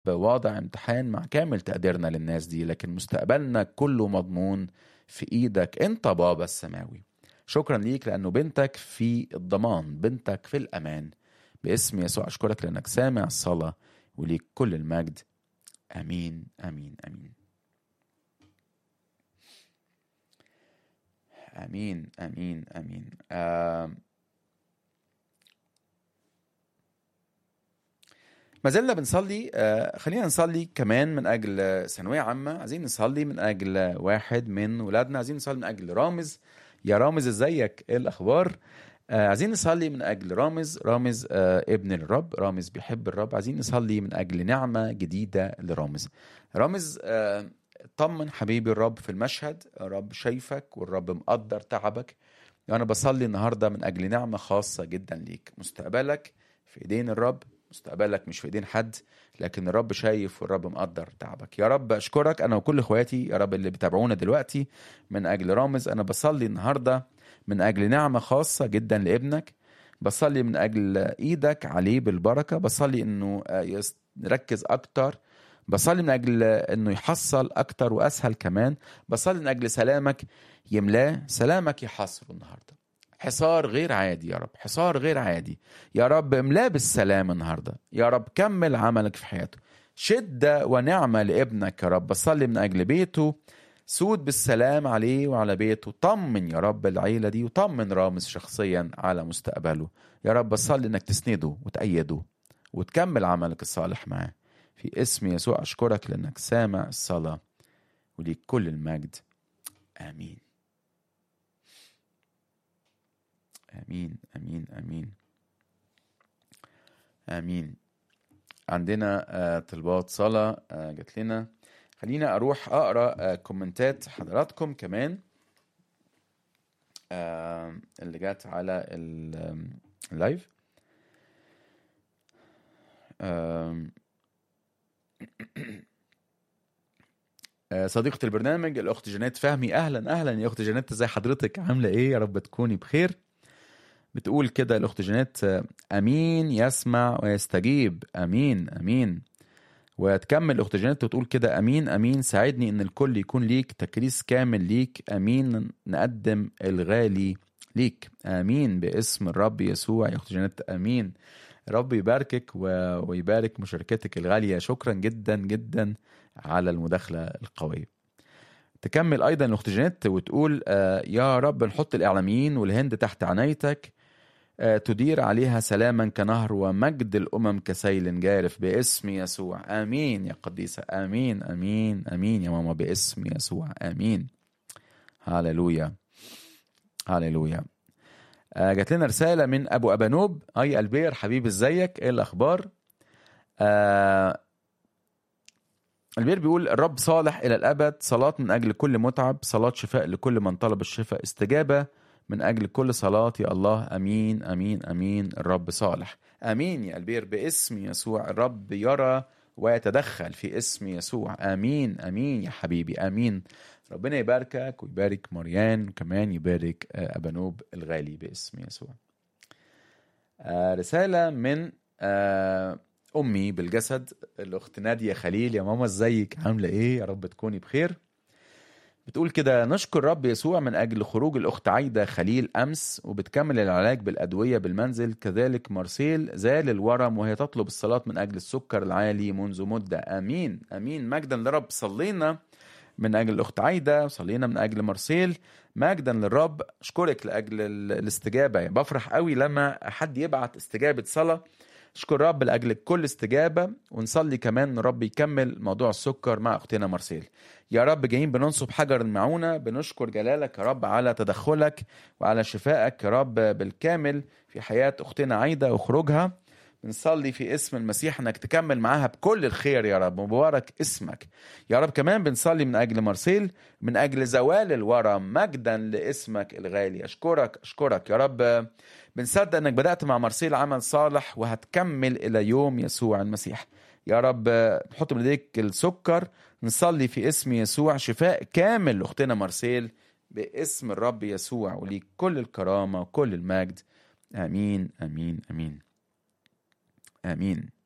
واضع امتحان مع كامل تقديرنا للناس دي لكن مستقبلنا كله مضمون في ايدك انت بابا السماوي شكرا ليك لانه بنتك في الضمان بنتك في الامان باسم يسوع اشكرك لانك سامع الصلاه وليك كل المجد امين امين امين امين امين امين آه ما زلنا بنصلي آه خلينا نصلي كمان من اجل ثانويه عامه عايزين نصلي من اجل واحد من ولادنا عايزين نصلي من اجل رامز يا رامز ازيك ايه الاخبار آه عايزين نصلي من اجل رامز رامز آه ابن الرب رامز بيحب الرب عايزين نصلي من اجل نعمه جديده لرامز رامز آه طمن حبيبي الرب في المشهد الرب شايفك والرب مقدر تعبك وانا بصلي النهارده من اجل نعمه خاصه جدا ليك مستقبلك في ايدين الرب مستقبلك مش في ايدين حد لكن الرب شايف والرب مقدر تعبك يا رب اشكرك انا وكل اخواتي يا رب اللي بيتابعونا دلوقتي من اجل رامز انا بصلي النهارده من اجل نعمه خاصه جدا لابنك بصلي من اجل ايدك عليه بالبركه بصلي انه يركز اكتر بصلي من اجل انه يحصل اكتر واسهل كمان بصلي من اجل سلامك يملاه سلامك يحصره النهارده حصار غير عادي يا رب حصار غير عادي يا رب املاه بالسلام النهارده يا رب كمل عملك في حياته شدة ونعمة لابنك يا رب بصلي من أجل بيته سود بالسلام عليه وعلى بيته طمن يا رب العيلة دي وطمن رامز شخصيا على مستقبله يا رب بصلي انك تسنده وتأيده وتكمل عملك الصالح معاه في اسم يسوع أشكرك لأنك سامع الصلاة وليك كل المجد آمين امين امين امين امين عندنا آه طلبات صلاه آه جات لنا خلينا اروح اقرا آه كومنتات حضراتكم كمان اللي جات على اللايف صديقة البرنامج الأخت جنات فهمي أهلا أهلا يا أخت جنات ازي حضرتك عاملة إيه يا رب تكوني بخير بتقول كده الاخت جنات امين يسمع ويستجيب امين امين وتكمل الاخت جنات وتقول كده امين امين ساعدني ان الكل يكون ليك تكريس كامل ليك امين نقدم الغالي ليك امين باسم الرب يسوع يا اخت جنات امين رب يباركك ويبارك مشاركتك الغاليه شكرا جدا جدا على المداخله القويه تكمل ايضا الاخت جنات وتقول يا رب نحط الاعلاميين والهند تحت عنايتك تدير عليها سلاما كنهر ومجد الامم كسيل جارف باسم يسوع امين يا قديسه امين امين امين يا ماما باسم يسوع امين هاللويا هاللويا جات لنا رساله من ابو ابانوب اي البير حبيبي ازيك ايه الاخبار آه البير بيقول الرب صالح الى الابد صلاه من اجل كل متعب صلاه شفاء لكل من طلب الشفاء استجابه من أجل كل صلاة يا الله أمين أمين أمين الرب صالح أمين يا البير باسم يسوع الرب يرى ويتدخل في اسم يسوع آمين أمين يا حبيبي آمين ربنا يباركك ويبارك مريان وكمان يبارك أبانوب الغالي باسم يسوع رسالة من أمي بالجسد الأخت نادية خليل يا ماما ازيك عاملة إيه يا رب تكوني بخير بتقول كده نشكر رب يسوع من أجل خروج الأخت عايدة خليل أمس وبتكمل العلاج بالأدوية بالمنزل كذلك مارسيل زال الورم وهي تطلب الصلاة من أجل السكر العالي منذ مدة آمين آمين مجدا لرب صلينا من أجل الأخت عايدة صلينا من أجل مارسيل مجدا للرب أشكرك لأجل الاستجابة يعني بفرح قوي لما حد يبعت استجابة صلاة اشكر رب لاجل كل استجابه ونصلي كمان ان رب يكمل موضوع السكر مع اختنا مارسيل يا رب جايين بننصب حجر المعونه بنشكر جلالك يا رب على تدخلك وعلى شفائك يا رب بالكامل في حياه اختنا عايده وخروجها بنصلي في اسم المسيح انك تكمل معاها بكل الخير يا رب مبارك اسمك يا رب كمان بنصلي من اجل مارسيل من اجل زوال الورم مجدا لاسمك الغالي اشكرك اشكرك يا رب بنصدق انك بدات مع مارسيل عمل صالح وهتكمل الى يوم يسوع المسيح يا رب نحط من ايديك السكر نصلي في اسم يسوع شفاء كامل لاختنا مارسيل باسم الرب يسوع وليك كل الكرامه وكل المجد امين امين امين امين